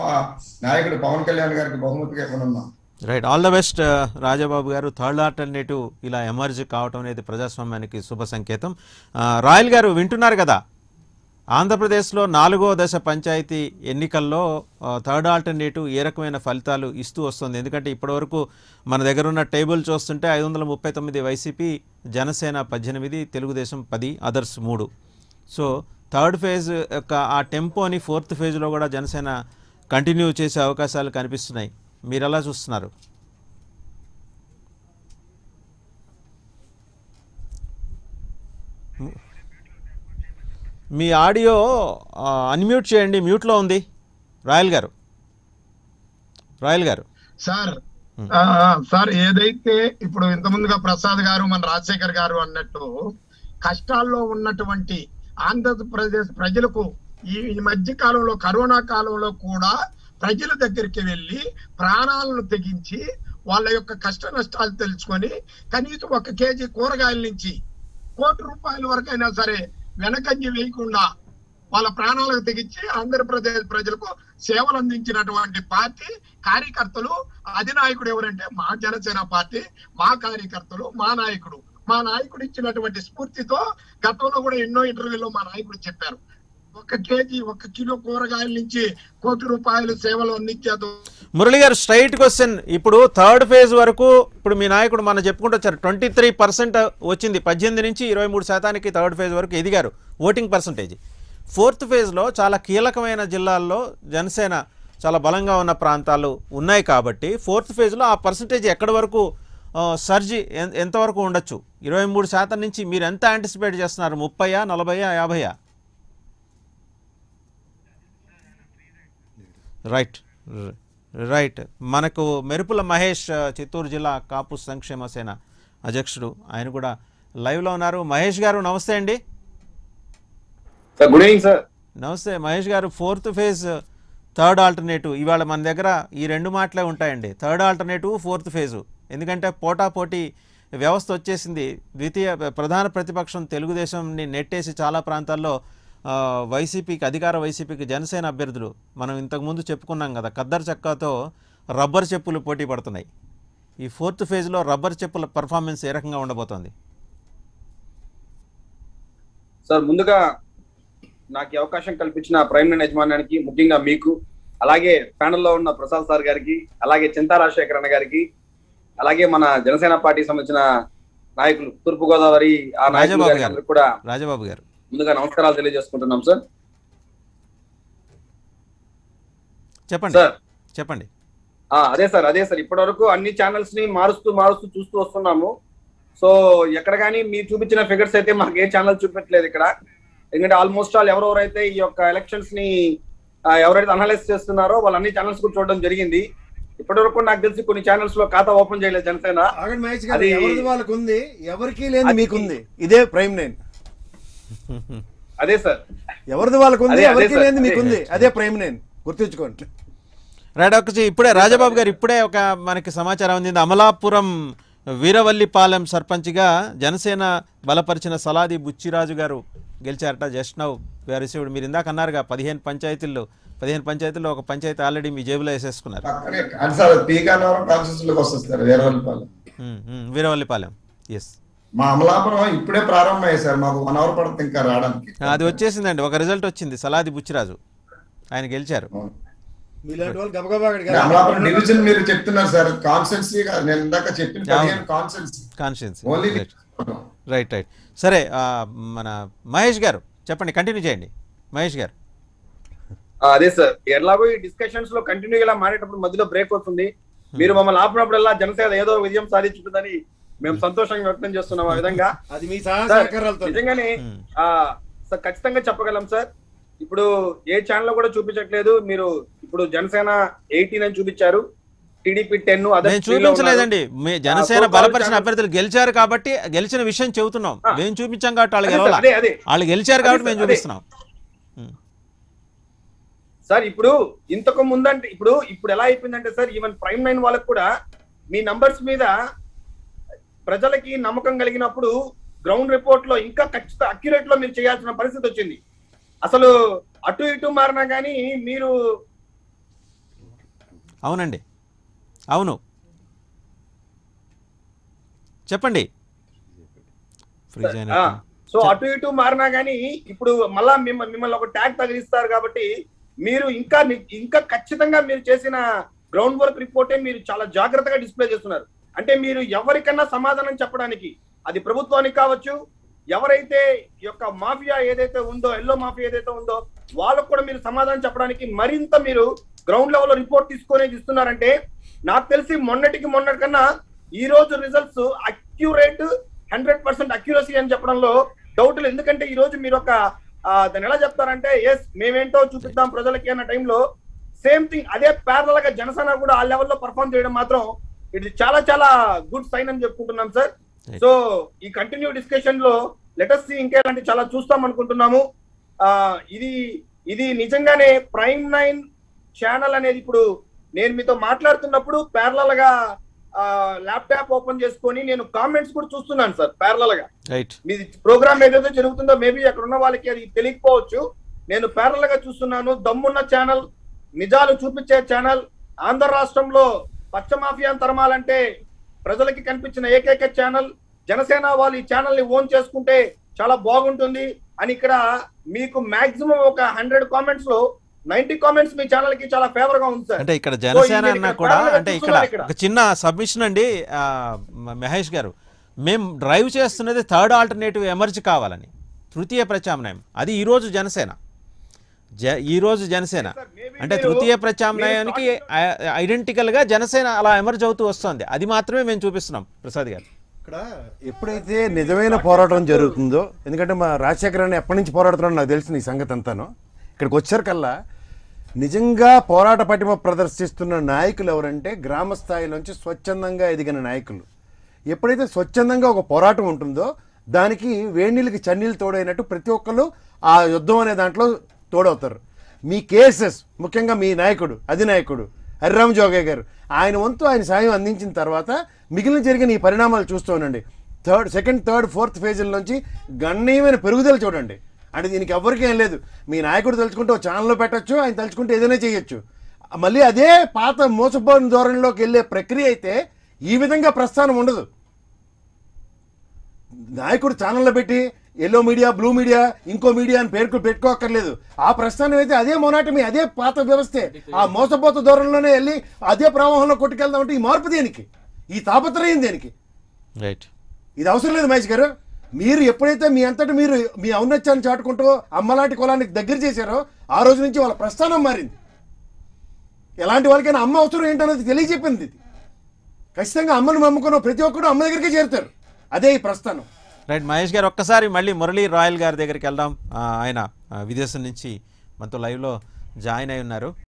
మా నాయకుడు పవన్ కళ్యాణ్ గారికి బహుమతిగా ఇవ్వనున్నాం right all the best Rajababu గారు థర్డ్ ఆల్టర్నేటివ్ ఇలా ఎమర్జ్ కావటం అనేది ప్రజాస్వామ్యానికి శుభ సంకేతం ఆ, రాయల్ గారు వింటున్నారు కదా ఆంధ్రప్రదేశ్లో నాలుగో దశ పంచాయతీ ఎన్నికల్లో ఆ, థర్డ్ ఆల్టర్నేటివ్ ఏ రకమైన ఫలితాలు ఇస్తూ వస్తుంది ఎందుకంటే ఇప్పటివరకు మన దగ్గర ఉన్న టేబుల్ చూస్తుంటే ఐదు వందల ముప్పై తొమ్మిది వైసీపీ జనసేన పద్దెనిమిది తెలుగుదేశం పది అదర్స్ మూడు సో థర్డ్ ఫేజ్ యొక్క ఆ టెంపోని ఫోర్త్ ఫేజ్లో కూడా జనసేన కంటిన్యూ చేసే అవకాశాలు కనిపిస్తున్నాయి మీరు ఎలా చూస్తున్నారు మీ ఆడియో ఆ, అన్మ్యూట్ చేయండి మ్యూట్లో ఉంది రాయల్ గారు రాయల్ గారు సార్ ఆ, సార్ ఏదైతే ఇప్పుడు ఇంత ముందుగా ప్రసాద్ గారు మన రాజశేఖర్ గారు అన్నట్టు కష్టాల్లో ఉన్నటువంటి ఆంధ్రప్రదేశ్ ప్రజలకు ఈ ఈ మధ్య కాలంలో కరోనా కాలంలో కూడా ప్రజల దగ్గరికి వెళ్ళి ప్రాణాలను తెగించి వాళ్ళ యొక్క కష్ట నష్టాలు తెలుసుకొని కనీసం ఒక కేజీ కూరగాయల నుంచి కోటి రూపాయల వరకైనా సరే వెనకంజి వేయకుండా వాళ్ళ ప్రాణాలకు తెగించి ఆంధ్రప్రదేశ్ ప్రజలకు సేవలు అందించినటువంటి పార్టీ కార్యకర్తలు అధినాయకుడు ఎవరంటే మా జనసేన పార్టీ మా కార్యకర్తలు మా నాయకుడు మా నాయకుడు ఇచ్చినటువంటి స్ఫూర్తితో గతంలో కూడా ఎన్నో ఇంటర్వ్యూలో మా నాయకుడు చెప్పారు ఒక కేజీ ఒక కిలో కూరగాయల నుంచి కోటి రూపాయలు సేవలు అందించేది మురళి గారు స్ట్రైట్ క్వశ్చన్ ఇప్పుడు థర్డ్ ఫేజ్ వరకు ఇప్పుడు మీ నాయకుడు మనం చెప్పుకుంటూ వచ్చారు ట్వంటీ త్రీ పర్సెంట్ వచ్చింది పద్దెనిమిది నుంచి ఇరవై మూడు శాతానికి థర్డ్ ఫేజ్ వరకు ఎదిగారు ఓటింగ్ పర్సంటేజ్ ఫోర్త్ ఫేజ్లో చాలా కీలకమైన జిల్లాల్లో జనసేన చాలా బలంగా ఉన్న ప్రాంతాలు ఉన్నాయి కాబట్టి ఫోర్త్ ఫేజ్లో ఆ పర్సంటేజ్ ఎక్కడి వరకు ఆ, సర్జీ ఎన్- ఎంతవరకు ఉండొచ్చు ఇరవై మూడు శాతం నుంచి మీరు ఎంత యాంటిసిపేట్ చేస్తున్నారు ముప్పయా నలభయా యాభైయా రైట్ ర- రైట్ మనకు మెరుపుల మహేష్ ఆ, చిత్తూరు జిల్లా కాపు సంక్షేమ సేన అధ్యక్షుడు ఆయన కూడా లైవ్లో ఉన్నారు మహేష్ గారు నమస్తే అండి సార్ గుడ్ ఈవినింగ్ సార్ నమస్తే మహేష్ గారు ఫోర్త్ ఫేజ్ థర్డ్ ఆల్టర్నేటివ్ ఇవాళ మన దగ్గర ఈ రెండు మాటలే ఉంటాయండి థర్డ్ ఆల్టర్నేటివ్ ఫోర్త్ ఫేజు ఎందుకంటే పోటాపోటీ వ్యవస్థ వచ్చేసింది ద్వితీయ ప్రధాన ప్రతిపక్షం తెలుగుదేశంని నెట్టేసి చాలా ప్రాంతాల్లో ఆ, వైసీపీకి అధికార వైసీపీకి జనసేన అభ్యర్థులు మనం ఇంతకుముందు చెప్పుకున్నాం కదా ఖద్దరు చక్కాతో రబ్బర్ చెప్పులు పోటీ పడుతున్నాయి ఈ ఫోర్త్ ఫేజ్లో రబ్బర్ చెప్పుల పర్ఫార్మెన్స్ ఏ రకంగా ఉండబోతోంది సార్ ముందుగా నాకు ఈ అవకాశం కల్పించిన ప్రైమ్ లైన్ యజమాన్యానికి ముఖ్యంగా మీకు అలాగే ప్యానెల్లో ఉన్న ప్రసాద్ సార్ గారికి అలాగే చింతా రాజశేఖర్ అన్న గారికి అలాగే మన జనసేన పార్టీకి సంబంధించిన నాయకులు తూర్పు గోదావరి ఆ నాయకులు రాజబాబు గారికి గారు. అందరికీ కూడా రాజబాబు గారు ముందుగా నమస్కారాలు తెలియజేసుకుంటున్నాం సార్ చెప్పండి సార్ చెప్పండి ఆ, అదే సార్ అదే సార్ ఇప్పటి వరకు అన్ని ఛానల్స్ ని మారుస్తూ మారుస్తూ చూస్తూ వస్తున్నాము సో ఎక్కడ కానీ మీరు చూపించిన ఫిగర్స్ అయితే మాకు ఏ ఛానల్ చూపెట్టలేదు ఇక్కడ ఎందుకంటే ఆల్మోస్ట్ ఆల్ ఎవరెవరైతే ఈ యొక్క ఎలక్షన్స్ ని ఆ, ఎవరైతే అనలైజ్ చేస్తున్నారో వాళ్ళు అన్ని ఛానల్స్ కూడా చూడడం జరిగింది ఇప్పటి వరకు నాకు తెలిసి కొన్ని ఛానల్స్ లో ఖాతా ఓపెన్ చేయలేదు జనసేన ఆగండి మహేష్ గారు అది- ఎవరిది వాళ్ళకు ఉంది ఎవరికి లేని అది- మీకుంది ఇదే ప్రైమ్ నైన్ అదే సార్ ఎవరిది వాళ్ళకు ఉంది అదే, అదే ఎవరికి సార్, లేని అదే. మీకుంది అదే ప్రైమ్ నైన్ గుర్తుంచుకోండి రైట్ ఒకటి ఇప్పుడే రాజబాబు గారు ఇప్పుడే ఒక మనకి సమాచారం అందింది అమలాపురం వీరవల్లిపాలెం సర్పంచ్గా జనసేన బలపరిచిన సలాది బుచ్చిరాజు గారు గెలిచారట జస్ట్ నౌ రిసీవ్డ్ మీరు ఇందాక అన్నారుగా పదిహేను పంచాయతీల్లో పదిహేను పంచాయతీల్లో ఒక పంచాయతీ ఆల్రెడీ మీ జేబులో వేసేసుకున్నారు పక్కనే అది సార్ పీకానవరం కాన్స్టిట్యూన్సీలోకి వస్తుంది సార్ వీరవల్లిపాలెం ఉమ్, ఉమ్, వీరవల్లిపాలెం ఎస్ మా అమలాపురం ఇప్పుడే ప్రారంభం అయ్యాయి సార్ మాకు వన్ అవర్ పడుతుంది ఇంకా రావడానికి అది వచ్చేసిందండి ఒక రిజల్ట్ వచ్చింది సలాది బుచ్చిరాజు ఆయన గెలిచారు అవును. మీలాంటి వాళ్ళు గబగబా అక్కడికి అంటే అమలాపురం డివిజన్ మీరు చెప్తున్నారు సార్ కాన్సెన్సీ నేను ఇందాక చెప్పిన అవును. పదిహేను constituency constituencies only right right right సరే ఆ, మన మహేష్ గారు చెప్పండి కంటిన్యూ చేయండి మహేష్ గారు ఆ, అదే సార్ ఎలాగో ఈ డిస్కషన్స్ లో కంటిన్యూ ఇలా మారేటప్పుడు మధ్యలో బ్రేక్ వస్తుంది మీరు మమ్మల్ని ఆపినప్పుడల్లా జనసేన ఏదో విజయం సాధించుంటుందని మేము సంతోషంగా వ్యక్తం చేస్తున్నాం ఆ విధంగా అది మీ సహాయ సార్, సహకారాలతో నిజంగానే Hmm. ఆ సార్ ఖచ్చితంగా చెప్పగలం సార్ ఇప్పుడు ఏ ఛానల్ లో కూడా చూపించట్లేదు మీరు ఇప్పుడు జనసేన ఎయిటీన్ అని చూపించారు టీడీపీ టెన్ మేము చూపించలేదండి మీ జనసేన ఆ, బలపరిచిన ఛానల్- అభ్యర్థులు గెలిచారు కాబట్టి గెలిచిన విషయం చెబుతున్నాం ఆ. మేము చూపించాం కాబట్టి వాళ్ళు అదే సార్, గెలవాల అదే అదే వాళ్ళు గెలిచారు అదే కాబట్టి సార్, మేము అదే. చూపిస్తున్నాం ఉమ్. సార్ ఇప్పుడు ఇంతకు ముందంటే ఇప్పుడు ఇప్పుడు ఎలా అయిపోయిందంటే సార్ ఈవెన్ ప్రైమ్ నైన్ వాళ్ళకి కూడా మీ నంబర్స్ మీద ప్రజలకి నమ్మకం కలిగినప్పుడు గ్రౌండ్ రిపోర్ట్ లో ఇంకా ఖచ్చిత అక్యురేట్ లో మీరు చేయాల్సిన పరిస్థితి వచ్చింది అసలు అటు ఇటు మారినా కానీ మీరు అవునండి అవును చెప్పండి ఫ్రీజ్ ఆ, అయినట్టు సో అటు ఇటు మారినా గానీ ఇప్పుడు మళ్ళా మిమ్మ- మిమ్మల్ని ఒక ట్యాగ్ తగిలిస్తారు కాబట్టి మీరు ఇంకా ని- ఇంకా ఖచ్చితంగా మీరు చేసిన గ్రౌండ్ వర్క్ రిపోర్టే మీరు చాలా జాగ్రత్తగా డిస్ప్లే చేస్తున్నారు అంటే మీరు ఎవరికన్నా సమాధానం చెప్పడానికి అది ప్రభుత్వానికి కావచ్చు ఎవరైతే ఈ యొక్క మాఫియా ఏదైతే ఉందో ఎల్లో మాఫియా ఏదైతే ఉందో వాళ్ళకు కూడా మీరు సమాధానం చెప్పడానికి మరింత మీరు గ్రౌండ్ లెవెల్ లో రిపోర్ట్ తీసుకొని ఇస్తున్నారంటే నాకు తెలిసి మొన్నటికి మొన్నటి కన్నా ఈ రోజు results accurate hundred percent accuracy అని చెప్పడంలో డౌట్ లేదు ఎందుకంటే ఈ రోజు మీరు ఒక ఆ, దాన్ని ఎలా చెప్తారంటే ఎస్ మేమేంటో చూపిద్దాం ప్రజలకి అన్న టైంలో సేమ్ థింగ్ అదే ప్యారల్ గా జనసేన కూడా ఆ లెవెల్లో పర్ఫామ్ చేయడం మాత్రం ఇది చాలా చాలా గుడ్ సైన్ అని చెప్పుకుంటున్నాం సార్ సో ఈ కంటిన్యూ డిస్కషన్ లో లెటస్ సి ఇంకా ఇలాంటి చాలా చూస్తాం అనుకుంటున్నాము ఆ ఇది ఇది నిజంగానే ప్రైమ్ నైన్ ఛానల్ అనేది ఇప్పుడు నేను మీతో మాట్లాడుతున్నప్పుడు ప్యారలల్ గా ల్యాప్టాప్ ఓపెన్ చేసుకొని నేను కామెంట్స్ కూడా చూస్తున్నాను సార్ ప్యారలల్ గా రైట్ మీది ప్రోగ్రామ్ ఏదైతే జరుగుతుందో మేబీ అక్కడ ఉన్న వాళ్ళకి అది తెలియకపోవచ్చు నేను ప్యారల్ గా చూస్తున్నాను దమ్మున్న ఛానల్ నిజాలు చూపించే ఛానల్ ఆంధ్ర రాష్ట్రంలో పచ్చ మాఫియాను తరమాలంటే ప్రజలకి కనిపించిన ఏకైక ఛానల్ జనసేన వాళ్ళు ఈ ఛానల్ ని ఓన్ చేసుకుంటే చాలా బాగుంటుంది అని ఇక్కడ మీకు మాక్సిమం ఒక హండ్రెడ్ కామెంట్స్ లో నైన్టీ కామెంట్స్ మీ ఛానల్ కి చాలా ఫేవర్ గా ఉంది సార్ అంటే ఇక్కడ జనసేన నేను అన్నా ఇక్కడ కూడా parallel గా అంటే ఇక్కడ చూస్తున్నాను ఇక్కడ. ఒక చిన్న సబ్మిషన్ అండి ఆ, మ- మహేష్ గారు మేము డ్రైవ్ చేస్తున్నది థర్డ్ ఆల్టర్నేటివ్ ఎమర్జ్ కావాలని తృతీయ ప్రత్యామ్నాయం అది ఈరోజు జనసేన జ ఈరోజు జనసేన అంటే మీరు- తృతీయ ప్రత్యామ్నాయానికి మీరు ఐడెంటికల్గా జనసేన అలా ఎమర్జ్ అవుతూ వస్తుంది అది మాత్రమే మేము చూపిస్తున్నాం ప్రసాద్ గారు ఇక్కడ ఎప్పుడైతే నిజమైన పోరాటం జరుగుతుందో ఎందుకంటే మా రాజశేఖర్ అని ఎప్పటి నుంచి పోరాడుతున్నాడో నాకు తెలిసిన ఈ సంగతి అంతాను ఇక్కడికి వచ్చారికల్లా నిజంగా పోరాట పటిమ ప్రదర్శిస్తున్న నాయకులు ఎవరంటే గ్రామ స్థాయి నుంచి స్వచ్ఛందంగా ఎదిగిన నాయకులు ఎప్పుడైతే స్వచ్ఛందంగా ఒక పోరాటం ఉంటుందో దానికి వేణీళ్ళకి చన్నీళ్ళు తోడైనట్టు ప్రతి ఒక్కరు ఆ యుద్ధం అనే దాంట్లో తోడవుతారు మీ కేసెస్ ముఖ్యంగా మీ నాయకుడు అధినాయకుడు హరిరామ్ జోగయ్య గారు ఆయన వంతు ఆయన సాయం అందించిన తర్వాత మిగిలిన జరిగిన ఈ పరిణామాలు చూస్తూ ఉండండి థర్డ్ సెకండ్ థర్డ్ ఫోర్త్ ఫేజ్ల నుంచి గణనీయమైన పెరుగుదల చూడండి అంటే దీనికి ఎవరికీ ఏం లేదు మీ నాయకుడు తలుచుకుంటే ఒక ఛానల్లో పెట్టొచ్చు ఆయన తలుచుకుంటే ఏదైనా చేయొచ్చు మళ్ళీ అదే పాత మోసపోయిన ధోరణిలోకి వెళ్ళే ప్రక్రియ అయితే ఈ విధంగా ప్రస్థానం ఉండదు నాయకుడు ఛానల్లో పెట్టి ఎల్లో మీడియా బ్లూ మీడియా ఇంకో మీడియా అని పేరు పెట్టుకోక్కర్లేదు ఆ ప్రస్థానం అయితే అదే మొనాటమి అదే పాత వ్యవస్థే ఆ మోసపోత ధోరణిలోనే వెళ్ళి అదే ప్రవాహంలో కొట్టుకెళ్దామంటే ఈ మార్పు దేనికి ఈ తాపత్రయం దేనికి రైట్ ఇది అవసరం లేదు మహేష్ గారు మీరు ఎప్పుడైతే మీ అంతటి మీరు మీ ఔన్నత్యాన్ని చాటుకుంటూ అమ్మలాంటి కులానికి దగ్గర చేశారో ఆ రోజు నుంచి వాళ్ళ ప్రస్థానం మారింది ఎలాంటి వాళ్ళకైనా అమ్మ అవసరం ఏంటనేది తెలియజెప్పింది ఇది ఖచ్చితంగా అమ్మను నమ్ముకున్న ప్రతి ఒక్కరు అమ్మ దగ్గరికి చేరుతారు అదే ఈ ప్రస్థానం రైట్ మహేష్ గారు ఒక్కసారి మళ్ళీ మురళీ రాయల్ గారి దగ్గరికి వెళ్దాం ఆ, ఆయన ఆ, విదేశం నుంచి మనతో లైవ్లో జాయిన్ అయి ఉన్నారు